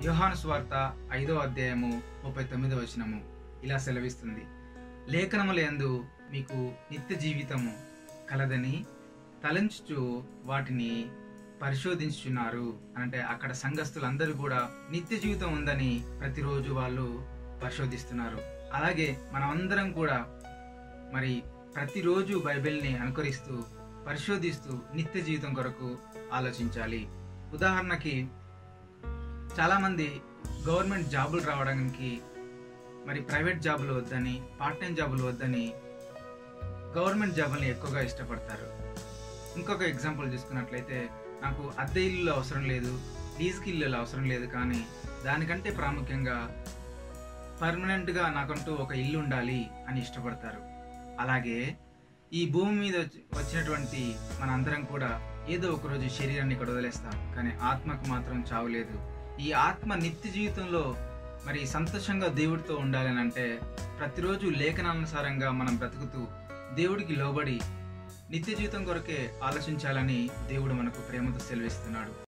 యోహాను స్వార్త ఐదో అధ్యాయము ముప్పై తొమ్మిదో వచనము ఇలా సెలవిస్తుంది లేఖనములందు మీకు నిత్య జీవితము కలదని తలంచుచు వాటిని పరిశోధించుచున్నారు అంటే అక్కడ సంఘస్థులందరూ కూడా నిత్య జీవితం ఉందని ప్రతిరోజు వాళ్ళు పరిశోధిస్తున్నారు అలాగే మనమందరం కూడా మరి ప్రతిరోజు బైబిల్ని అనుకరిస్తూ పరిశోధిస్తూ నిత్య జీవితం కొరకు ఆలోచించాలి ఉదాహరణకి చాలామంది గవర్నమెంట్ జాబులు రావడానికి మరి ప్రైవేట్ జాబులు వద్దని పార్ట్ టైం జాబులు వద్దని గవర్నమెంట్ జాబుల్ని ఎక్కువగా ఇష్టపడతారు ఇంకొక ఎగ్జాంపుల్ చూసుకున్నట్లయితే నాకు అద్దె ఇల్లు అవసరం లేదు లీజ్కి ఇల్లు అవసరం లేదు కానీ దానికంటే ప్రాముఖ్యంగా పర్మనెంట్గా నాకంటూ ఒక ఇల్లు ఉండాలి అని ఇష్టపడతారు అలాగే ఈ భూమి మీద వచ్చి- వచ్చినటువంటి మనందరం కూడా ఏదో ఒక రోజు శరీరాన్ని ఇక్కడ వదిలేస్తాం కానీ ఆత్మకు మాత్రం చావు లేదు ఈ ఆత్మ నిత్య జీవితంలో మరి సంతోషంగా దేవుడితో ఉండాలని అంటే ప్రతిరోజు లేఖనానుసారంగా మనం బ్రతుకుతూ దేవుడికి లోబడి నిత్య జీవితం కొరకే ఆలోచించాలని దేవుడు మనకు ప్రేమతో సెలవిస్తున్నాడు